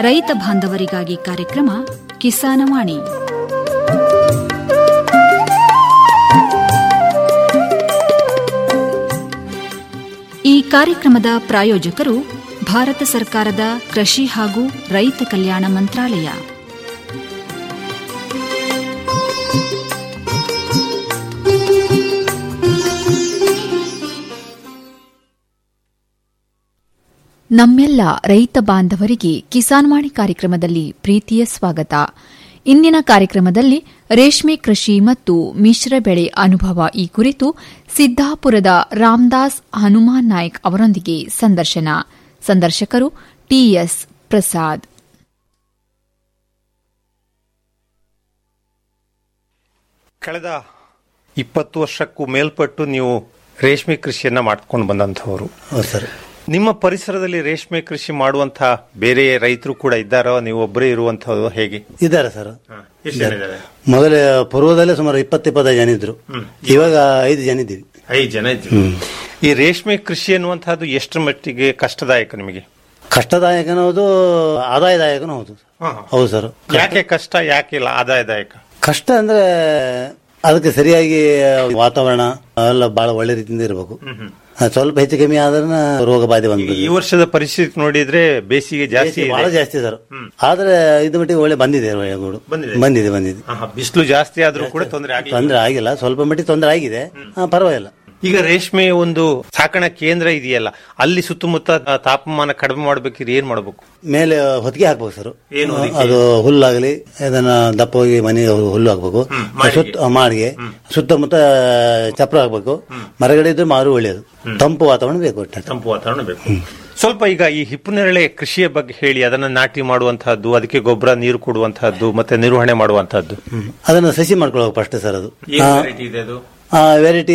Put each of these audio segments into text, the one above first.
ರೈತ ಬಾಂಧವರಿಗಾಗಿ ಕಾರ್ಯಕ್ರಮ ಕಿಸಾನವಾಣಿ ಈ ಕಾರ್ಯಕ್ರಮದ ಪ್ರಾಯೋಜಕರು ಭಾರತ ಸರ್ಕಾರದ ಕೃಷಿ ಹಾಗೂ ರೈತ ಕಲ್ಯಾಣ ಮಂತ್ರಾಲಯ ನಮ್ಮೆಲ್ಲ ರೈತ ಬಾಂಧವರಿಗೆ ಕಿಸಾನ್ವಾಣಿ ಕಾರ್ಯಕ್ರಮದಲ್ಲಿ ಪ್ರೀತಿಯ ಸ್ವಾಗತ ಇಂದಿನ ಕಾರ್ಯಕ್ರಮದಲ್ಲಿ ರೇಷ್ಮೆ ಕೃಷಿ ಮತ್ತು ಮಿಶ್ರ ಬೆಳೆ ಅನುಭವ ಈ ಕುರಿತು ಸಿದ್ದಾಪುರದ ರಾಮದಾಸ್ ಹನುಮಾನ್ ನಾಯ್ಕ್ ಅವರೊಂದಿಗೆ ಸಂದರ್ಶನ ಸಂದರ್ಶಕರು ಟಿಎಸ್ ಪ್ರಸಾದ್ ಕಳೆದ ಇಪ್ಪತ್ತು ವರ್ಷಕ್ಕೂ ಮೇಲ್ಪಟ್ಟು ನೀವು ರೇಷ್ಮೆ ಕೃಷಿಯನ್ನ ಮಾಡ್ಕೊಂಡು ಬಂದಂಥವ್ರು ಹೌದು ಸರ್ ನಿಮ್ಮ ಪರಿಸರದಲ್ಲಿ ರೇಷ್ಮೆ ಕೃಷಿ ಮಾಡುವಂತಹ ಬೇರೆ ರೈತರು ಕೂಡ ಇದ್ದಾರೋ ನೀವು ಒಬ್ಬರೇ ಇರುವಂತಹದ್ದು ಹೇಗೆ ಇದ್ದಾರೆ ಸರ್ ಎಷ್ಟು ಜನ ಇದ್ದಾರೆ ಮೊದಲೇ ಪೂರ್ವದಲ್ಲೇ ಸುಮಾರು ಇಪ್ಪತ್ತು ಇಪ್ಪತ್ತೈದು ಜನ ಇದ್ರು ಇವಾಗ ಐದು ಜನ ಇದ್ದೀವಿ ಐದು ಜನ ಇದ್ದೀವಿ ಈ ರೇಷ್ಮೆ ಕೃಷಿ ಅನ್ನುವಂತಹದ್ದು ಎಷ್ಟರ ಮಟ್ಟಿಗೆ ಕಷ್ಟದಾಯಕ ನಿಮಗೆ ಕಷ್ಟದಾಯಕನೂ ಹೌದು ಆದಾಯದಾಯಕನೂ ಹೌದು ಹಾ, ಹಾ. ಹೌದು ಸರ್ ಯಾಕೆ ಕಷ್ಟ ಯಾಕೆ ಇಲ್ಲ ಆದಾಯದಾಯಕ ಕಷ್ಟ ಅಂದ್ರೆ ಅದಕ್ಕೆ ಸರಿಯಾಗಿ ವಾತಾವರಣ ಎಲ್ಲ ಬಹಳ ಒಳ್ಳೆ ರೀತಿಯಿಂದ ಇರಬೇಕು ಸ್ವಲ್ಪ ಹೆಚ್ಚು ಕಮ್ಮಿ ಆದ್ರೆ ರೋಗ ಬಾಧೆ ಬಂದ್ಬಿಡುತ್ತೆ ಈ ವರ್ಷದ ಪರಿಸ್ಥಿತಿ ನೋಡಿದ್ರೆ ಬೇಸಿಗೆ ಜಾಸ್ತಿ ಬಹಳ ಇದೆ ಜಾಸ್ತಿ ಸರ್ ಆದ್ರೆ ಇದು ಮಟ್ಟಿಗೆ ಒಳ್ಳೆ ಬಂದಿದೆ ಒಳ್ಳೆ ಗೂಡು ಬಂದಿದೆ? ಬಂದಿದೆ ಬಂದಿದೆ ಹಾ, ಹಾ, ಬಿಸಿಲು ಜಾಸ್ತಿ ಆದ್ರೂ ಕೂಡ ತೊಂದರೆ ಆಗಿಲ್ಲ ತೊಂದರೆ ಆಗಿಲ್ಲ ಸ್ವಲ್ಪ ಮಟ್ಟಿಗೆ ತೊಂದರೆ ಆಗಿದೆ ಹಾ, ಪರವಾಗಿಲ್ಲ ಈಗ ರೇಷ್ಮೆ ಒಂದು ಸಾಕಣಾ ಕೇಂದ್ರ ಇದೆಯಲ್ಲ ಅಲ್ಲಿ ಸುತ್ತಮುತ್ತ ಆ, ತಾಪಮಾನ ಕಡಿಮೆ ಮಾಡ್ಬೇಕಿದ್ರೆ ಏನ್ ಮಾಡ್ಬೇಕು ಮೇಲೆ ಹೊತ್ತಿಗೆ ಹಾಕ್ಬೇಕು ಸರ್ ಏನು ಹೊದಿಕೆ? ಅದು ಹುಲ್ಲಾಗಲಿ ಇದನ್ನ ದಪ್ಪ ಹೋಗಿ ಮನೆಗೆ ಹುಲ್ಲು ಹಾಕ್ಬೇಕು ಸುತ್ತ ಮಾಡಿಗೆ ಸುತ್ತಮುತ್ತ ಚಪ್ರ ಹಾಕ್ಬೇಕು ಮರಗಡೆ ಇದ್ರೆ ಮಾರು ಒಳ್ಳೆಯದು ತಂಪು ವಾತಾವರಣ ಬೇಕು ಒಟ್ಟಾರೆ ತಂಪು ವಾತಾವರಣ ಬೇಕು ಸ್ವಲ್ಪ ಈಗ ಈ ಹಿಪ್ಪುನೇರಳೆ ಕೃಷಿಯ ಬಗ್ಗೆ ಹೇಳಿ ಅದನ್ನ ನಾಟಿ ಮಾಡುವಂತಹದ್ದು ಅದಕ್ಕೆ ಗೊಬ್ಬರ ನೀರು ಕೊಡುವಂತಹದ್ದು ಮತ್ತೆ ನಿರ್ವಹಣೆ ಮಾಡುವಂತಹದ್ದು ಅದನ್ನ ಸಸಿ ಮಾಡ್ಕೊಳ್ಬೇಕು ಫಸ್ಟ್ ಸರ್ ಅದು ಇದೆ ಅದು ವೆರೈಟಿ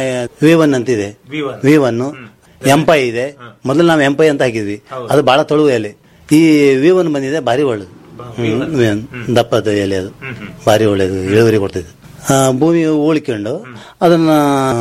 ವಿ ಒನ್ ಅಂತಿದೆ V1. ವಿ ಒನ್ ಎಂಪೈ ಇದೆ ಮೊದಲು ನಾವು ಎಂಪೈ ಅಂತ ಹಾಕಿದ್ವಿ ಅದು ಬಹಳ ತೊಳುವ ಎಲೆ ಈ ವಿ ಒನ್ ಬಂದಿದೆ ಭಾರಿ ಒಳ್ಳೇದು ಹ್ಮ್, V1. ದಪ್ಪದ ಎಲೆ ಅದು ಭಾರಿ ಒಳ್ಳೇದು ಇಳುವರಿ ಕೊಡ್ತಿದೆ ಆ, ಭೂಮಿ ಉಳಿಕೊಂಡು ಅದನ್ನ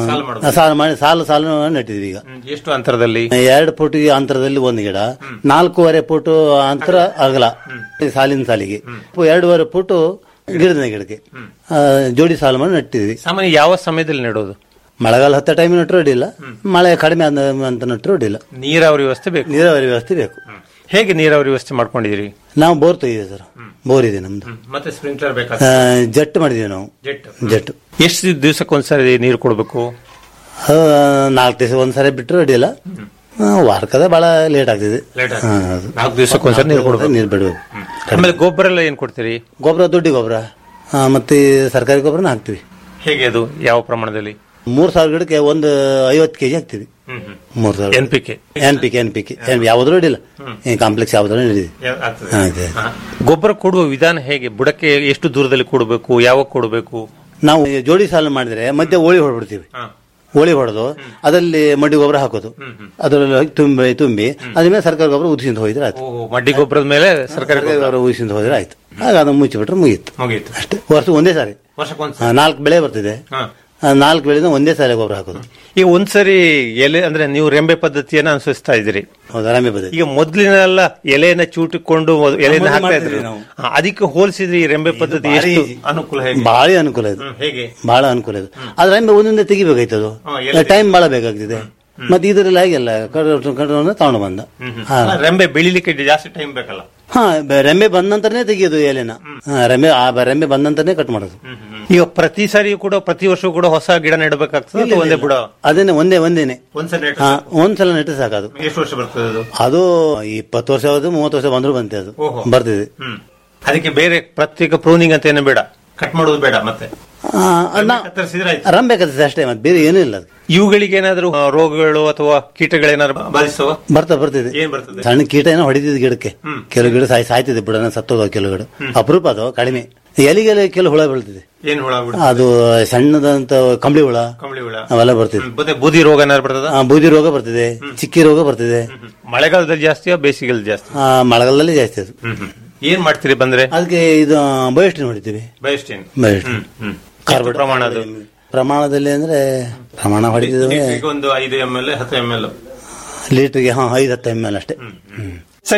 ಸಾಲು ಮಾಡಿ ಸಾಲು ಸಾಲು ನೆಟ್ಟಿದ್ವಿ ಈಗ ಎಷ್ಟು ಅಂತರದಲ್ಲಿ ಎರಡು ಫುಟ್ ಅಂತರದಲ್ಲಿ ಒಂದು ಗಿಡ ನಾಲ್ಕೂವರೆ ಫುಟ್ ಅಂತರ ಅಗಲ ಸಾಲಿನ ಸಾಲಿಗೆ ಎರಡೂವರೆ ಫುಟ್ ಗಿಡದ ಗಿಡಕ್ಕೆ ಆ, ಜೋಡಿ ಸಾಲು ಮಾಡಿ ನೆಟ್ಟಿದ್ವಿ ಸಾಮಾನ್ಯ ಯಾವ ಸಮಯದಲ್ಲಿ ನೆಡೋದು ಮಳೆಗಾಲ ಹತ್ತ ಟೈಮ್ ನೆಟ್ಟರು ಅಡ್ಡಿಲ್ಲ ಮಳೆ ಕಡಿಮೆ ಆದ ಅಂತ ನೆಟ್ಟರು ಅಡ್ಡಿಲ್ಲ ನೀರಾವರಿ ವ್ಯವಸ್ಥೆ ಬೇಕು ನೀರಾವರಿ ವ್ಯವಸ್ಥೆ ಬೇಕು ಹೇಗೆ ನೀರಾವರಿ ವ್ಯವಸ್ಥೆ ಮಾಡ್ಕೊಂಡಿದ್ದೀರಿ ನಾವು ಬೋರ್ ತೆಗಿದೆ ಸರ್ ಬೋರ್ ಇದೆ ನಮ್ದು ಮತ್ತೆ ಸ್ಪ್ರಿಂಕ್ಲರ್ ಬೇಕಾ ಆ, ಜಟ್ ಮಾಡಿದೀವಿ ನಾವು ಜೆಟ್ ಜಟ್ ಎಷ್ಟು ದಿವಸಕ್ಕೊಂದ್ಸರಿ ನೀರು ಕೊಡಬೇಕು ಆ, ನಾಲ್ಕು ದಿವಸ ಒಂದ್ಸರಿ ಬಿಟ್ಟರು ಅಡ್ಡಿಲ್ಲ ಆ, ವಾರಕ್ಕದ ಬಹಳ ಲೇಟ್ ಆಗ್ತಿದೆ ಹಾ, ಹೌದು. ನಾಲ್ಕು ದಿವಸಕ್ಕೊಂದ್ಸರಿ ನೀರು ಕೊಡಬೇಕು ನೀರು ಬಿಡಬೇಕು ಆಮೇಲೆ ಗೊಬ್ಬರ ಎಲ್ಲ ಏನ್ ಕೊಡ್ತೀರಿ ಗೊಬ್ಬರ ದುಡ್ಡಿ ಗೊಬ್ಬರ ಆ, ಮತ್ತೆ ಸರ್ಕಾರಿ ಗೊಬ್ಬರನ ಹಾಕ್ತಿವಿ ಹೇಗೆ ಅದು ಯಾವ ಪ್ರಮಾಣದಲ್ಲಿ ಮೂರ್ ಸಾವಿರ ಗಿಡಕ್ಕೆ ಒಂದು ಐವತ್ತು ಕೆಜಿ ಹಾಕ್ತಿವಿ ಮೂರ್ ಸಾವಿರ N P K N P K N P K ಯಾವ್ದು ಅಡ್ಡಿಲ್ಲ ಕಾಂಪ್ಲೆಕ್ಸ್ ಯಾವ್ದು ಹಿಡಿದಿ ಹಾ, ಇದೆ. ಗೊಬ್ಬರ ಕೊಡುವ ವಿಧಾನ ಹೇಗೆ ಬುಡಕ್ಕೆ ಎಷ್ಟು ದೂರದಲ್ಲಿ ಕೊಡಬೇಕು ಯಾವಾಗ ಕೊಡಬೇಕು ನಾವು ಜೋಡಿ ಸಾಲು ಮಾಡಿದ್ರೆ ಮಧ್ಯೆ ಹೋಳಿ ಹೊಡ್ಬಿಡ್ತೀವಿ ಹೋಳಿ ಹೊಡೆದು ಅದರಲ್ಲಿ ಮಡ್ಡಿ ಗೊಬ್ಬರ ಹಾಕೋದು ಅದರಲ್ಲಿ ಹೋಗಿ ತುಂಬಿ ತುಂಬಿ ಅದ್ರ ಮೇಲೆ ಸರ್ಕಾರಿ ಗೊಬ್ಬರ ಉದಿಸಿಂದ ಹೋಗಿದ್ರೆ ಆಯ್ತು ಮಡ್ಡಿ ಗೊಬ್ಬರದ ಮೇಲೆ ಸರ್ಕಾರಿ ಸರ್ಕಾರಿ ಗೊಬ್ಬರ ಉದಿಸಿಂದ ಹೋದ್ರೆ ಆಯ್ತು ಆಗ ಅದನ್ನ ಮುಚ್ಚಿಬಿಟ್ರೆ ಮುಗೀತು ಮುಗೀತು ಅಷ್ಟೇ ವರ್ಷ ಒಂದೇ ಸಾರಿ ವರ್ಷಕ್ಕೊಂದ್ಸರಿ ಆ, ನಾಲ್ಕು ಬೆಳೆ ಬರ್ತಿದೆ ಹಾ. ಆ, ನಾಲ್ಕು ಬೆಳೆದ ಒಂದೇ ಸಾರಿ ಗೊಬ್ಬರ ಹಾಕೋದು ಈಗ ಒಂದ್ಸರಿ ಎಲೆ ಅಂದ್ರೆ ನೀವು ರೆಂಬೆ ಪದ್ಧತಿಯನ್ನ ಅನುಸರಿಸ್ತಾ ಇದ್ದೀರಿ ಹೌದಾ ರಾಮೆ ಬದಿ ಈಗ ಮೊದ್ಲಿನೆಲ್ಲ ಎಲೆಯನ್ನ ಚೂಟಿಕೊಂಡು ಎಲೆಯನ್ನ ಮೊದ್ಲು ಹಾಕ್ತಾ ಇದ್ರು ಮಾಡ್ತಿದ್ವಿ ನಾವು. ಹಾ, ಅದಕ್ಕೆ ಹೋಲಿಸಿದ್ರೆ ಈ ರೆಂಬೆ ಪದ್ಧತಿ ಭಾರಿ ಎಷ್ಟು easy. ಅನುಕೂಲ ಹೇಗೆ ಭಾಳ ಅನುಕೂಲ ಇದು ಹ್ಮ್, ಹೇಗೆ ಬಹಳ ಅನುಕೂಲ ಇದು ಆದ್ರೆ ಆಮೇಲೆ ಒಂದೊಂದೇ ತೆಗಿಬೇಕಾಯ್ತದು ಹಾ, ಎಲೆ ಟೈಮ್ ಬಹಳ ಬೇಕಾಗ್ತಿದೆ ಮತ್ತೆ ಇದರಲ್ಲಿ ಹಾಗೆಲ್ಲ ಕಡ್ದು ಕಡ್ದು ತಗೊಂಡು ಬಂದ ಹಾ ಅಲ್ಲ, ರೆಂಬೆ ಬೆಳಿಲಿಕ್ಕೆ ಜಾಸ್ತಿ ಟೈಮ್ ಬೇಕಲ್ಲ ಹಾ ಬ- ರೆಂಬೆ ಬಂದ ನಂತರನೇ ತೆಗಿಯೋದು ಎಲೆನ ಹಾ, ರೆಂಬೆ ಆ ಬ- ರೆಂಬೆ ಬಂದ ನಂತರನೇ ಕಟ್ ಮಾಡೋದು ಈಗ ಪ್ರತಿ ಸಾರಿಯೂ ಕೂಡ ಪ್ರತಿ ವರ್ಷ ಕೂಡ ಹೊಸ ಗಿಡ ನೆಡಬೇಕಾಗ್ತದೆ ಅಥವಾ ಒಂದೇ ಬುಡ ಅದೇನೆ ಒಂದೇ ಒಂದೇನೆ ಒಂದ್ಸಲ ನೆಟ್ರೆ ಹಾ ಒಂದ್ಸಲ ನೆಟ್ಟು ಸಾಕದು ಎಷ್ಟು ವರ್ಷ ಬರ್ತದೆ ಅದು ಅದು ಇಪ್ಪತ್ತು ವರ್ಷ ಆಗೋದು ಮೂವತ್ತು ವರ್ಷ ಬಂದ್ರು ಬಂತೆ ಅದು ಓಹೋ. ಬರ್ತಿದೆ ಹ್ಮ್ ಅದಕ್ಕೆ ಬೇರೆ ಪ್ರತ್ಯೇಕ ಪ್ರೂನಿಂಗ್ ಅಂತ ಏನು ಬೇಡ ಕಟ್ ಮಾಡೋದು ಬೇಡ ಮತ್ತೆ ಆ, ಅದ್ನ ಕತ್ತರಿಸಿದ್ರೆ ಆಯ್ತು ರಂಬೆ ಕತ್ತಿದೆ ಅಷ್ಟೇ ಮತ್ತೆ ಬೇರೆ ಏನೂ ಇಲ್ಲ ಅದು ಇವುಗಳಿಗೆ ಏನಾದ್ರು ಆ, ರೋಗಗಳು ಅಥವಾ ಕೀಟಗಳೇನಾದ್ರು ಬಾಧಿಸುವ ಬರ್ತಾ ಬರ್ತಿದೆ ಏನ್ ಬರ್ತದೆ ಸಣ್ಣ ಕೀಟ ಏನೋ ಹೊಡಿತಿದ್ ಗಿಡಕ್ಕೆ ಕೆಲವು ಗಿಡ ಸಾಯ್ ಸಾಯ್ತಿದೆ ಬಿಡನ ಸತ್ತೋಗ ಕೆಲವು ಗಿಡ ಅಪರೂಪ ಅದು ಕಡಿಮೆ ಎಲಿಗೆಲ್ಲ ಕೆಲವು ಹುಳ ಬೀಳ್ತಿದೆ ಏನ್ ಹುಳ ಬಿಡು ಅದು ಸಣ್ಣದಂತ ಕಂಬಳಿ ಹುಳ ಕಂಬಳಿ ಹುಳ ಅವೆಲ್ಲ ಬರ್ತಿದೆ ಹ್ಮ್, ಮತ್ತೆ ಬೂದಿ ರೋಗ ಏನಾದ್ರು ಬರ್ತದ ಆ, ಬೂದಿ ರೋಗ ಬರ್ತಿದೆ ಚಿಕ್ಕಿ ರೋಗ ಬರ್ತಿದೆ ಮಳೆಗಾಲದಲ್ಲಿ ಜಾಸ್ತಿಯೋ ಬೇಸಿಗೆಯಲ್ಲಿ ಜಾಸ್ತಿ ಆ, ಮಳೆಗಾಲದಲ್ಲಿ ಜಾಸ್ತಿ ಅದು ಹ್ಮ್ ಹ್ಮ್. ಏನ್ ಮಾಡ್ತೀರಿ ಬಂದ್ರೆ ಅದಕ್ಕೆ ಇದು ಬಯೋಸ್ಟಿನ್ ಹೊಡಿತೀವಿ ಬಯಸ್ಟೇನ್ ಬಯೋಸ್ಟಿನ್ ಹ್ಮ್ ಕಾರ್ಬನ್ ಪ್ರಮಾಣ ಅದು ಪ್ರಮಾಣದಲ್ಲಿ ಅಂದ್ರೆ ಪ್ರಮಾಣ ಹೊಡಿತಿದ್ರೆ ಈಗ ಒಂದು ಐದು ಎಂ ಎಲ್ ಹತ್ತು ಎಂ ಎಲ್ ಲೀಟರ್ಗೆ ಹಾ ಐದು ಹತ್ತು ಎಮ್ ಎಲ್ ಅಷ್ಟೇ ಹ್ಮ್. ಸರ್ ಈಗ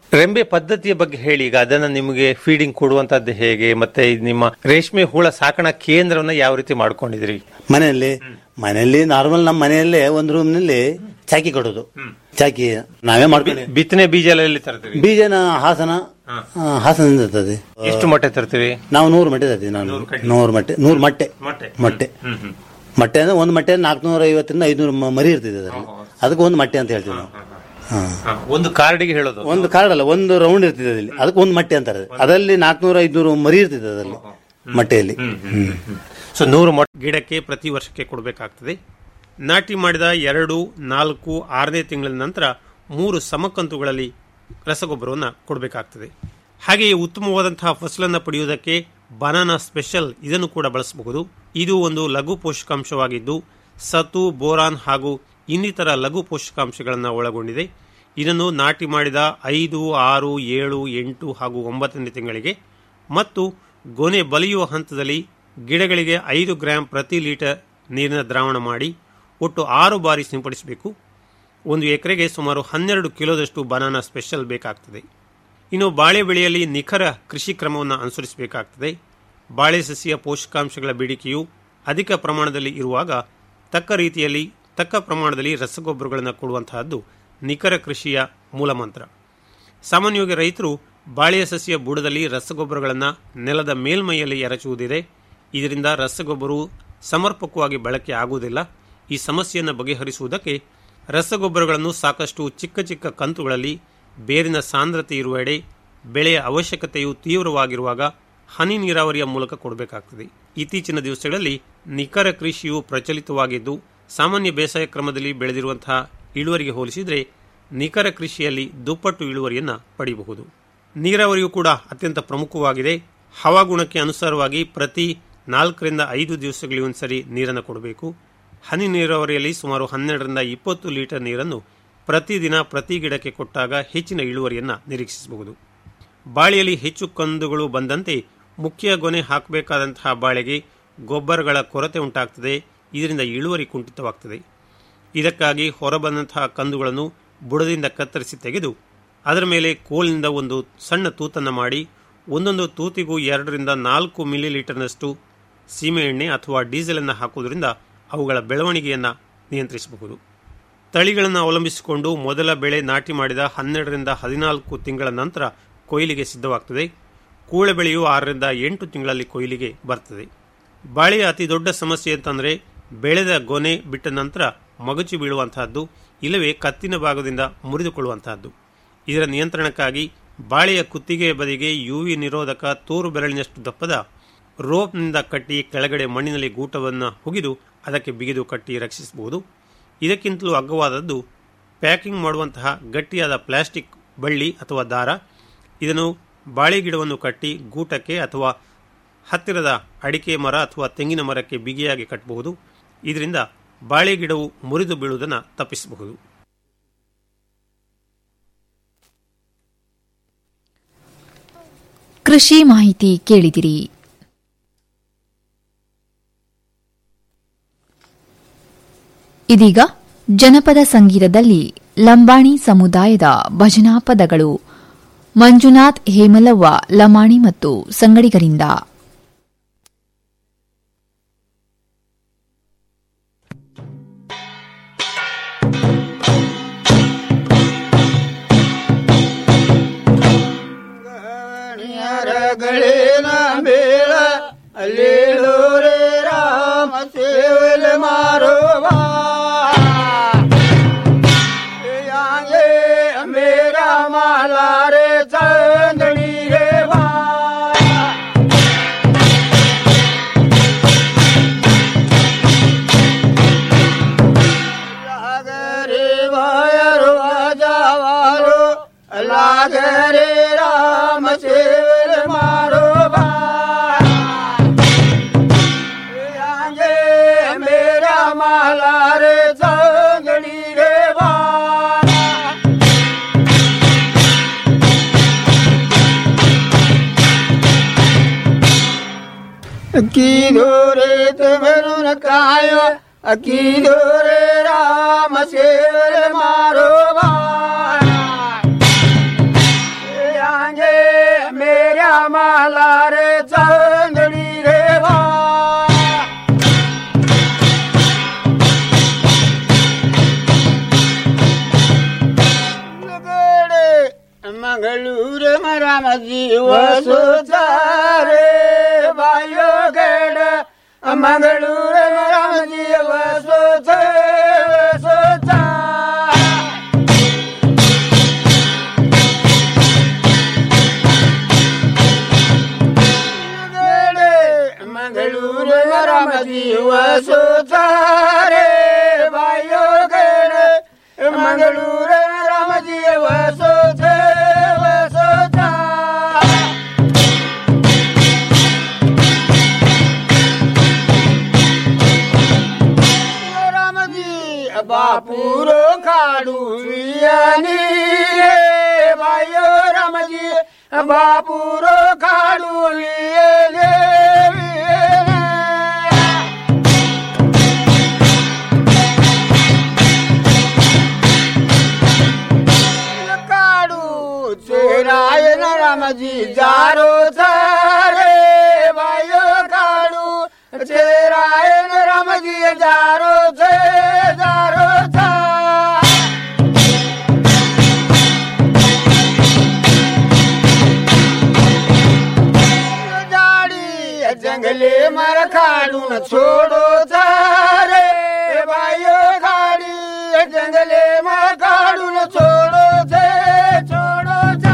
ರೆಂಬೆ ಪದ್ಧತಿಯ ಬಗ್ಗೆ ಹೇಳಿ ಈಗ ಅದನ್ನ ನಿಮಗೆ ಫೀಡಿಂಗ್ ಕೊಡುವಂತದ್ದು ಹೇಗೆ ಮತ್ತೆ ಈ ನಿಮ್ಮ ರೇಷ್ಮೆ ಹುಳ ಸಾಕಣಾ ಕೇಂದ್ರವನ್ನ ಯಾವ ರೀತಿ ಮಾಡ್ಕೊಂಡಿದ್ರಿ ಮನೆಯಲ್ಲಿ ಮನೆಯಲ್ಲಿ ನಾರ್ಮಲ್ ನಮ್ಮ ಮನೆಯಲ್ಲೇ ಒಂದು ರೂಮ್ ನಲ್ಲಿ ಚಾಕಿ ಕೊಡೋದು ಚಾಕಿ ನಾವೇ ಮಾಡ್ಕೊಂಡು ಬಿತ್ತನೆ ಬೀಜ ಎಲ್ಲ ಎಲ್ಲಿ ತರ್ತೀವಿ ಬೀಜನ ಹಾಸನ ಆ, ಹಾಸನದಿಂದ ಇರ್ತದೆ ಎಷ್ಟು ಮೊಟ್ಟೆ ತರ್ತೀವಿ ನಾವು ನೂರು ಮಟ್ಟೆ ತರ್ತೀವಿ ನಾನು ನೂರು ಮಟ್ಟೆ ನೂರು ಮೊಟ್ಟೆ ಮೊಟ್ಟೆ. ಮೊಟ್ಟೆ ಮೊಟ್ಟೆ ಅಂದ್ರೆ ಒಂದು ಮೊಟ್ಟೆ ನಾಲ್ಕುನೂರ ಐವತ್ತರಿಂದ ಐದುನೂರು ಮ- ಮರಿ ಇರ್ತಿದೆ ಅದರಲ್ಲಿ ಅದಕ್ಕೆ ಒಂದು ಮೊಟ್ಟೆ ಅಂತ ಹೇಳ್ತೀವಿ ನಾವು ಹಾ. ಹ, ಒಂದು ಕಾರ್ಡಿಗೆ ಹೇಳೋದು ಒಂದು ಕಾರ್ಡ್ ಅಲ್ಲ ಒಂದು ರೌಂಡ್ ಇರ್ತಿದೆ ಅದರಲ್ಲಿ ಅದಕ್ಕೆ ಒಂದು ಮೊಟ್ಟೆ ಅಂತಾರೆ ಅದರಲ್ಲಿ ನಾಲ್ಕುನೂರ ಐದುನೂರು ಮರಿ ಇರ್ತಿದೆ ಅದರಲ್ಲಿ ಮೊಟ್ಟೆಯಲ್ಲಿ ಹ್ಮ್. ಸೊ ನೂರು ಮೊಟ್ಟೆ ಗಿಡಕ್ಕೆ ಪ್ರತಿ ವರ್ಷಕ್ಕೆ ಕೊಡಬೇಕಾಗ್ತದೆ ನಾಟಿ ಮಾಡಿದ ಎರಡು ನಾಲ್ಕು ಆರನೇ ತಿಂಗಳ ನಂತರ ಮೂರು ಸಮಕಂತುಗಳಲ್ಲಿ ರಸಗೊಬ್ಬರವನ್ನು ಕೊಡಬೇಕಾಗ್ತದೆ ಹಾಗೆಯೇ ಉತ್ತಮವಾದಂತಹ ಫಸಲನ್ನು ಪಡೆಯುವುದಕ್ಕೆ ಬನಾನಾ ಸ್ಪೆಷಲ್ ಇದನ್ನು ಕೂಡ ಬಳಸಬಹುದು ಇದು ಒಂದು ಲಘು ಪೋಷಕಾಂಶವಾಗಿದ್ದು ಸತು ಬೋರಾನ್ ಹಾಗೂ ಇನ್ನಿತರ ಲಘು ಪೋಷಕಾಂಶಗಳನ್ನು ಒಳಗೊಂಡಿದೆ ಇದನ್ನು ನಾಟಿ ಮಾಡಿದ ಐದು ಆರು ಏಳು ಎಂಟು ಹಾಗೂ ಒಂಬತ್ತನೇ ತಿಂಗಳಿಗೆ ಮತ್ತು ಗೊನೆ ಬಲಿಯುವ ಹಂತದಲ್ಲಿ ಗಿಡಗಳಿಗೆ ಐದು ಗ್ರಾಂ ಪ್ರತಿ ಲೀಟರ್ ನೀರಿನ ದ್ರಾವಣ ಮಾಡಿ ಒಟ್ಟು ಆರು ಬಾರಿ ಸಿಂಪಡಿಸಬೇಕು ಒಂದು ಎಕರೆಗೆ ಸುಮಾರು ಹನ್ನೆರಡು ಕಿಲೋದಷ್ಟು ಬನಾನಾ ಸ್ಪೆಷಲ್ ಬೇಕಾಗ್ತದೆ ಇನ್ನು ಬಾಳೆ ಬೆಳೆಯಲ್ಲಿ ನಿಖರ ಕೃಷಿ ಕ್ರಮವನ್ನು ಅನುಸರಿಸಬೇಕಾಗ್ತದೆ ಬಾಳೆ ಸಸ್ಯ ಪೋಷಕಾಂಶಗಳ ಬೇಡಿಕೆಯು ಅಧಿಕ ಪ್ರಮಾಣದಲ್ಲಿ ಇರುವಾಗ ತಕ್ಕ ರೀತಿಯಲ್ಲಿ ತಕ್ಕ ಪ್ರಮಾಣದಲ್ಲಿ ರಸಗೊಬ್ಬರಗಳನ್ನು ಕೊಡುವಂತಹದ್ದು ನಿಖರ ಕೃಷಿಯ ಮೂಲಮಂತ್ರ ಸಾಮಾನ್ಯವಾಗಿ ರೈತರು ಬಾಳೆಯ ಸಸ್ಯ ಬುಡದಲ್ಲಿ ರಸಗೊಬ್ಬರಗಳನ್ನು ನೆಲದ ಮೇಲ್ಮೈಯಲ್ಲಿ ಎರಚುವುದಿದೆ ಇದರಿಂದ ರಸಗೊಬ್ಬರವು ಸಮರ್ಪಕವಾಗಿ ಬಳಕೆ ಆಗುವುದಿಲ್ಲ ಈ ಸಮಸ್ಯೆಯನ್ನು ಬಗೆಹರಿಸುವುದಕ್ಕೆ ರಸಗೊಬ್ಬರಗಳನ್ನು ಸಾಕಷ್ಟು ಚಿಕ್ಕ ಚಿಕ್ಕ ಕಂತುಗಳಲ್ಲಿ ಬೇರಿನ ಸಾಂದ್ರತೆ ಇರುವೆಡೆ ಬೆಳೆಯ ಅವಶ್ಯಕತೆಯು ತೀವ್ರವಾಗಿರುವಾಗ ಹನಿ ನೀರಾವರಿಯ ಮೂಲಕ ಕೊಡಬೇಕಾಗ್ತದೆ ಇತ್ತೀಚಿನ ದಿವಸಗಳಲ್ಲಿ ನಿಖರ ಕೃಷಿಯು ಪ್ರಚಲಿತವಾಗಿದ್ದು ಸಾಮಾನ್ಯ ಬೇಸಾಯ ಕ್ರಮದಲ್ಲಿ ಬೆಳೆದಿರುವಂತಹ ಇಳುವರಿಗೆ ಹೋಲಿಸಿದರೆ ನಿಖರ ಕೃಷಿಯಲ್ಲಿ ದುಪ್ಪಟ್ಟು ಇಳುವರಿಯನ್ನು ಪಡೆಯಬಹುದು ನೀರಾವರಿಯು ಕೂಡ ಅತ್ಯಂತ ಪ್ರಮುಖವಾಗಿದೆ ಹವಾಗುಣಕ್ಕೆ ಅನುಸಾರವಾಗಿ ಪ್ರತಿ ನಾಲ್ಕರಿಂದ ಐದು ದಿವಸಗಳಿಗೊಂದ್ಸರಿ ನೀರನ್ನು ಕೊಡಬೇಕು ಹನಿ ನೀರಾವರಿಯಲ್ಲಿ ಸುಮಾರು ಹನ್ನೆರಡರಿಂದ ಇಪ್ಪತ್ತು ಲೀಟರ್ ನೀರನ್ನು ಪ್ರತಿದಿನ ಪ್ರತಿ ಗಿಡಕ್ಕೆ ಕೊಟ್ಟಾಗ ಹೆಚ್ಚಿನ ಇಳುವರಿಯನ್ನು ನಿರೀಕ್ಷಿಸಬಹುದು ಬಾಳೆಯಲ್ಲಿ ಹೆಚ್ಚು ಕಂದುಗಳು ಬಂದಂತೆ ಮುಖ್ಯ ಗೊನೆ ಹಾಕಬೇಕಾದಂತಹ ಬಾಳೆಗೆ ಗೊಬ್ಬರಗಳ ಕೊರತೆ ಉಂಟಾಗ್ತದೆ ಇದರಿಂದ ಇಳುವರಿ ಕುಂಠಿತವಾಗ್ತದೆ ಇದಕ್ಕಾಗಿ ಹೊರಬಂದಂತಹ ಕಂದುಗಳನ್ನು ಬುಡದಿಂದ ಕತ್ತರಿಸಿ ತೆಗೆದು ಅದರ ಮೇಲೆ ಕೋಲಿನಿಂದ ಒಂದು ಸಣ್ಣ ತೂತನ್ನು ಮಾಡಿ ಒಂದೊಂದು ತೂತಿಗೂ ಎರಡರಿಂದ ನಾಲ್ಕು ಮಿಲಿ ಲೀಟರ್ನಷ್ಟು ಸೀಮೆಎಣ್ಣೆ ಅಥವಾ ಡೀಸೆಲನ್ನು ಹಾಕುವುದರಿಂದ ಅವುಗಳ ಬೆಳವಣಿಗೆಯನ್ನು ನಿಯಂತ್ರಿಸಬಹುದು ತಳಿಗಳನ್ನು ಅವಲಂಬಿಸಿಕೊಂಡು ಮೊದಲ ಬೆಳೆ ನಾಟಿ ಮಾಡಿದ ಹನ್ನೆರಡರಿಂದ ಹದಿನಾಲ್ಕು ತಿಂಗಳ ನಂತರ ಕೊಯ್ಲಿಗೆ ಸಿದ್ಧವಾಗ್ತದೆ ಕೂಳೆ ಬೆಳೆಯು ಆರರಿಂದ ಎಂಟು ತಿಂಗಳಲ್ಲಿ ಕೊಯ್ಲಿಗೆ ಬರ್ತದೆ ಬಾಳೆಯ ಅತಿ ದೊಡ್ಡ ಸಮಸ್ಯೆ ಅಂತಂದರೆ ಬೆಳೆದ ಗೊನೆ ಬಿಟ್ಟ ನಂತರ ಮಗಚು ಬೀಳುವಂತಹದ್ದು ಇಲ್ಲವೇ ಕತ್ತಿನ ಭಾಗದಿಂದ ಮುರಿದುಕೊಳ್ಳುವಂತಹದ್ದು ಇದರ ನಿಯಂತ್ರಣಕ್ಕಾಗಿ ಬಾಳೆಯ ಕುತ್ತಿಗೆಯ ಬದಿಗೆ ಯುವಿ ನಿರೋಧಕ ತೂರು ಬೆರಳಿನಷ್ಟು ದಪ್ಪದ ರೋಪ್ನಿಂದ ಕಟ್ಟಿ ಕೆಳಗಡೆ ಮಣ್ಣಿನಲ್ಲಿ ಗೂಟವನ್ನು ಹುಗಿದು ಅದಕ್ಕೆ ಬಿಗಿದು ಕಟ್ಟಿ ರಕ್ಷಿಸಬಹುದು ಇದಕ್ಕಿಂತಲೂ ಅಗ್ಗವಾದದ್ದು ಪ್ಯಾಕಿಂಗ್ ಮಾಡುವಂತಹ ಗಟ್ಟಿಯಾದ ಪ್ಲಾಸ್ಟಿಕ್ ಬಳ್ಳಿ ಅಥವಾ ದಾರ ಇದನ್ನು ಬಾಳೆ ಗಿಡವನ್ನು ಕಟ್ಟಿ ಗೂಟಕ್ಕೆ ಅಥವಾ ಹತ್ತಿರದ ಅಡಿಕೆ ಮರ ಅಥವಾ ತೆಂಗಿನ ಮರಕ್ಕೆ ಬಿಗಿಯಾಗಿ ಕಟ್ಟಬಹುದು ಇದರಿಂದ ಬಾಳೆ ಗಿಡವು ಮುರಿದು ಬೀಳುವುದನ್ನು ತಪ್ಪಿಸಬಹುದು ಕೃಷಿ ಮಾಹಿತಿ ಕೇಳಿದಿರಿ ಇದೀಗ ಜನಪದ ಸಂಗೀತದಲ್ಲಿ ಲಂಬಾಣಿ ಸಮುದಾಯದ ಭಜನಾ ಪದಗಳು ಮಂಜುನಾಥ್ ಹೇಮಲವ್ವ ಲಮಾಣಿ ಮತ್ತು ಸಂಗಡಿಗರಿಂದ ಗಳಿನ ಬೇಳ ಅಲ್ಲಿಳೂರೇ ರಾಮ ಸೇವಲೆ ಮಾರುವ ಯಾಂಗೆ ಮೇರ ಮಾಲಾರೆ ಚಂದಣಿ ರೇ ಬಾ ಲಾಗರೆ ವಾಯರು ಅಜಾವಾರು ಲಾಗರೆ ರಾಮ ಸೇವಲೆ ಮಾರೋ ಬಾ ಯಾಂಗೆ ಮೇರ ಮಾಲಾರೆ ಸಂಗಡಿ ರೇ ಬಾ ಅಕ್ಕಿ ದೋರೆ ತಮನು ನ ಕಾಯ ಅಕ್ಕಿ ದೋರೆ ರಾಮ ಸೇವಲೆ ಮಾರೋ ಬಾ राम जीव सुचारे बायो गड मंगळूर राम जीव सुचे सुचा मंगळूर राम जीव सुचारे बायो गड मंगळूर राम जीव सुचे सुचा रामजी बापूरो काढू वियानी रे बायो रामजी बापूरो काढू विये काढू चेराय न रामजी जारो चारे बायो काढू चेराय न रामजी जारो चे जारो चा जाडी जंगले मर काढून छोडो चारे बायो गाडी जंगले मर काढून छोडो चे छोडो चा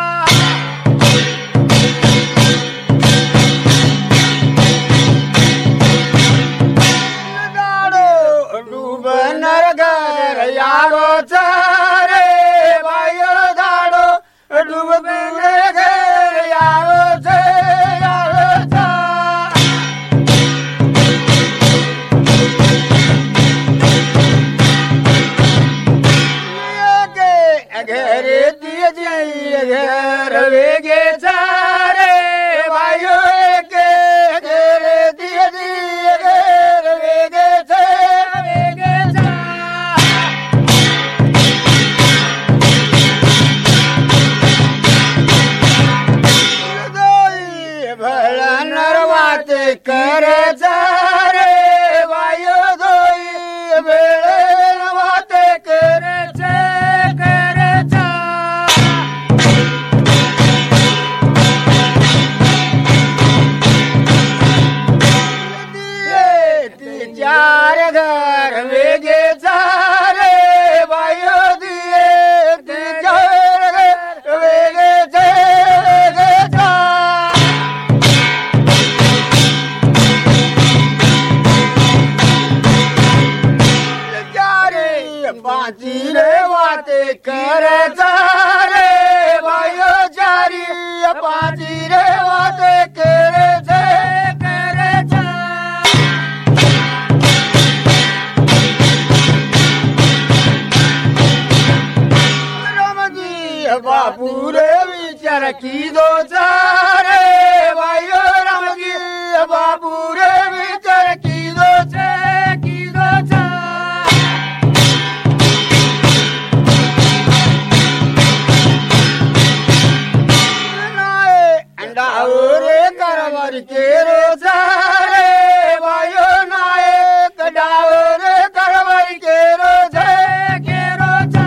गाडो डुबनर घर यारो चारे बायो गाडो डुबनर घर यारो चे यारो चा घरे दिए जी घर वेगे चारे भाइयो के घरे दिए जी घर वेगे चा वेगे चा भला नरवात कर रे वायो दोई बेळ वात कर कर चार घर वेगे चारे वायो दिए ती चार घर वेगे चे वेगे चा चारे पाची रे वाते कर चारे भाइयो चारी पाची रे वाते कर छे कर चा रामजी बापू रे विचार की दो चारे भाइयो रामजी बापू रे विचार की दो छे की दो चा अंडावरे करवर के रोजारे वायो नायक डावरे करवर के रोजे के रोजा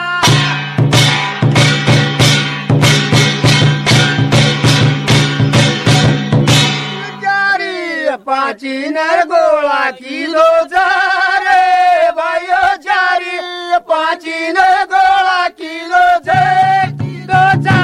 चारी पाची नर गोळा किलो चारे भाइयो चारी पाची नर गोळा किलो छे किलो चा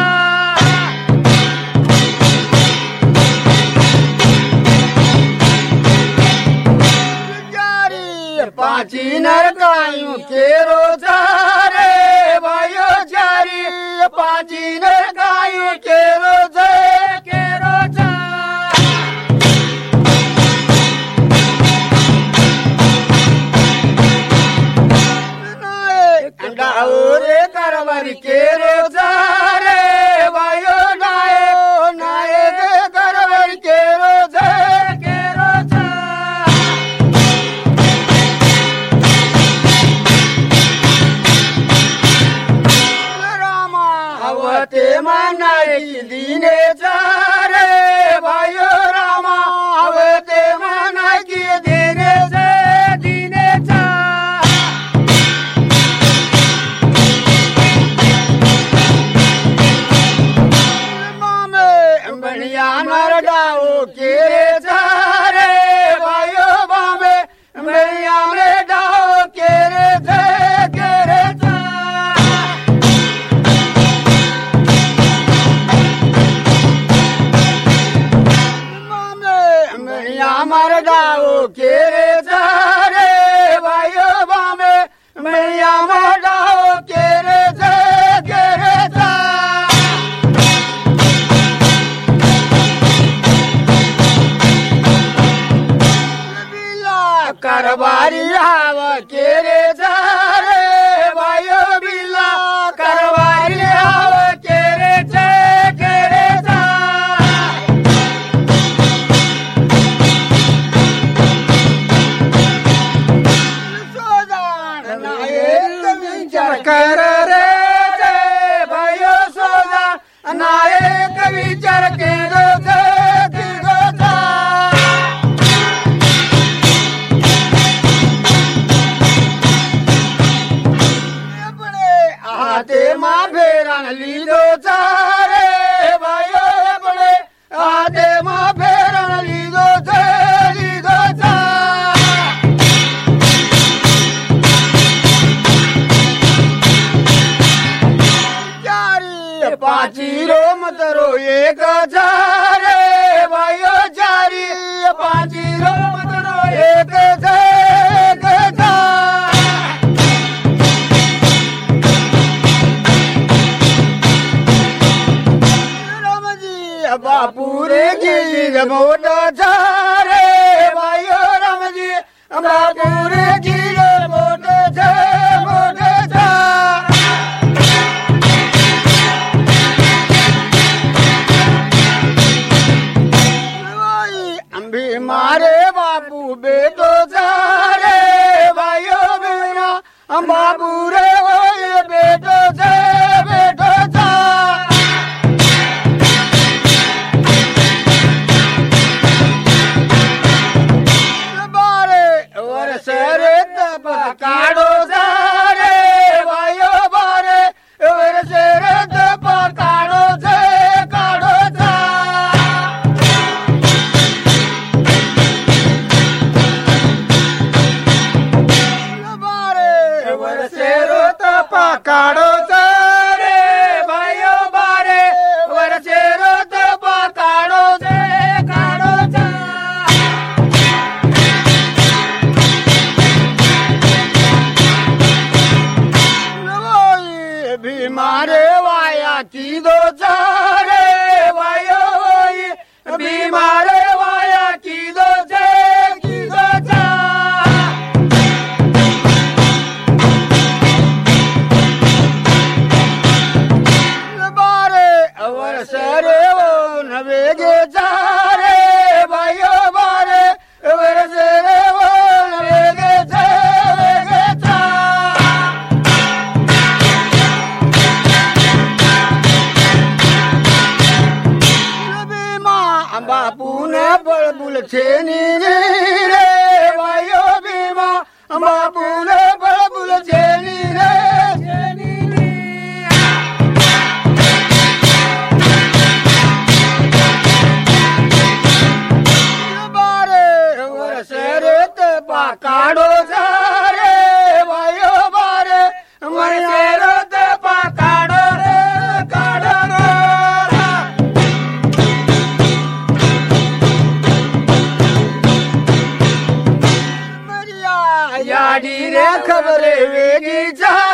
चारी पाची नरकायू के रोजारे भाइयो चारी पाची नरकायू के रोजे के रोजा अंडावरे करवर के रोजारे भाइयो नाय नायक करवर के रोजे के रोजा रामा हवते मनाई दिने चारे भाइयो रामा हवते मनाई दिने से दिने चा विचार कर रे रे भयो सोजा नायक विचार के दो थे की दो था अपने हाथे माँ फेरन लीधो चारे भयो अपने हाथे माँ फेरन लीधो छे लीधो चा चारी पाची रो मत रो एक चारे भयो चारी पाची रो मत रो एक छे एक चा रामजी बापू रे जी मोटा झारे भाइयो रामजी बापू रे जी मोटा झा मोटा झा अंबी मारे बापू बेटो झारे भाइयो मेरा बाबू रे ओए बेटो झे बेटो झा ಬಾರೆ ವರ್ಷರೆ ತಪ ಕಾಡೋ ಸಾರೆ ವಾಯೋ ಬಾರೆ ವರ್ಷರೆ ತಪ ಕಾಡೋ ಸೇ ಕಾಡೋ ಸಾ ಬಾರೆ ವರ್ಷರೆ ತಪ ಕಾಡೋ ಸಾರೆ ವಾಯೋ ಬಾರೆ ವರ್ಷರೆ ತಪ ಕಾಡೋ ಸೇ ಕಾಡೋ ಸಾ ओय बीमारे वाया की दो चारे वायो ओय बीमारे वाया की दो चे की दो चा बारे अवर सरे वो नवेगे चारे वायो बारे अवर सरे वो नवेगे चारे चा ભીમા બાપુ ને બળબુલ છે ની રે વાયો ભીમા બાપુ ને બળબુલ છે ની રે છે ની રે. બારે વર્ષ રે તે પાકાડો સારે વાયો બારે વર્ષ રે તે પાકાડો રે કાડો રે મરિયા યાડી રે ખબરે વેગી જા